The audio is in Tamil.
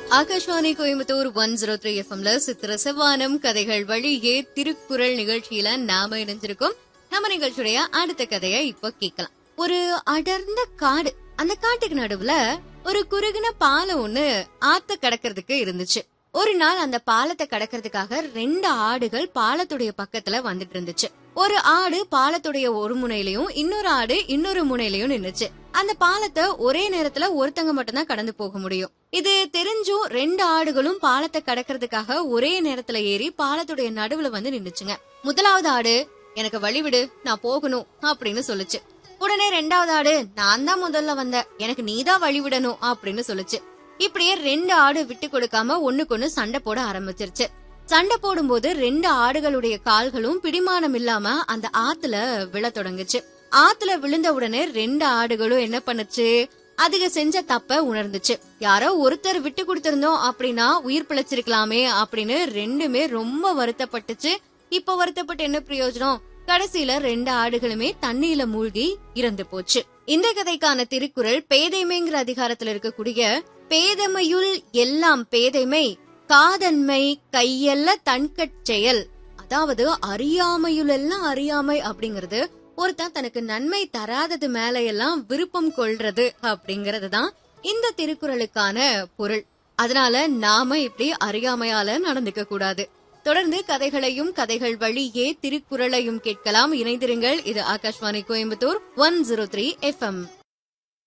Akashvani Coimbatore one zero three எஃப்எம்ல சித்திர செவ்வானம் கதைகள் வழியே திருக்குறள் நிகழ்ச்சியில நாம இணைஞ்சிருக்கோம் நம்ம நிகழ்ச்சியுடைய அடுத்த கதையை இப்போ கேட்கலாம் ஒரு அடர்ந்த காடு அந்த காட்டுக்கு நடுவுல ஒரு குறுகின பாலம் ஒண்ணு ஆத்த கடக்கிறதுக்கு இருந்துச்சு ஒரு நாள் அந்த பாலத்தை கடக்கிறதுக்காக ரெண்டு ஆடுகள் பாலத்துடைய பக்கத்துல வந்துட்டு இருந்துச்சு ஒரு ஆடு பாலத்துடைய ஒரு முனையிலயும் இன்னொரு ஆடு இன்னொரு முனையிலயும் நின்னுச்சு அந்த பாலத்தை ஒரே நேரத்துல ஒருத்தங்க மட்டும்தான் கடந்து போக முடியும் இது தெரிஞ்சும் ரெண்டு ஆடுகளும் பாலத்தை கடக்கிறதுக்காக ஒரே நேரத்துல ஏறி பாலத்துடைய நடுவுல வந்து நின்னுச்சுங்க முதலாவது ஆடு எனக்கு வழிவிடு நான் போகணும் அப்படின்னு சொல்லுச்சு உடனே ரெண்டாவது ஆடு நான் தான் முதல்ல வந்தேன் எனக்கு நீதான் வழிவிடணும் அப்படின்னு சொல்லுச்சு இப்படியே ரெண்டு ஆடு விட்டு கொடுக்காம ஒண்ணுக்கொண்ணு சண்டை போட ஆரம்பிச்சிருச்சு சண்டை போடும்போது ரெண்டு ஆடுகளுடைய கால்களும் பிடிமானம் இல்லாம அந்த ஆத்துல விழ தொடங்குச்சு ஆத்துல விழுந்த உடனே ரெண்டு ஆடுகளும் என்ன பண்ணுச்சு அதுக செஞ்ச தப்ப உணர்ந்துச்சு யாரோ ஒருத்தர் விட்டு கொடுத்திருந்தோம் அப்படின்னா உயிர் பிழைச்சிருக்கலாமே அப்படின்னு ரெண்டுமே ரொம்ப வருத்தப்பட்டுச்சு இப்ப வருத்தப்பட்டு என்ன பிரயோஜனம் கடைசியில ரெண்டு ஆடுகளுமே தண்ணியில மூழ்கி இறந்து போச்சு இந்த கதைக்கான திருக்குறள் பேதைமைங்கிற அதிகாரத்துல இருக்கக்கூடிய பேதமையுள் எல்லாம் பேதைமை காதன்மை கையல்ல தன்கட் செயல் அதாவது அறியாமையுள் எல்லாம் அறியாமை அப்படிங்கறது ஒருத்தன் தனக்கு நன்மை தராதது மேல எல்லாம் விருப்பம் கொள்றது அப்படிங்கறது தான் இந்த திருக்குறளுக்கான பொருள் அதனால நாம இப்படி அறியாமையால நடந்துக்க கூடாது தொடர்ந்து கதைகளையும் கதைகள் வழியே திருக்குறளையும் கேட்கலாம் இணைந்திருங்கள் இது Akashvani Coimbatore one zero three FM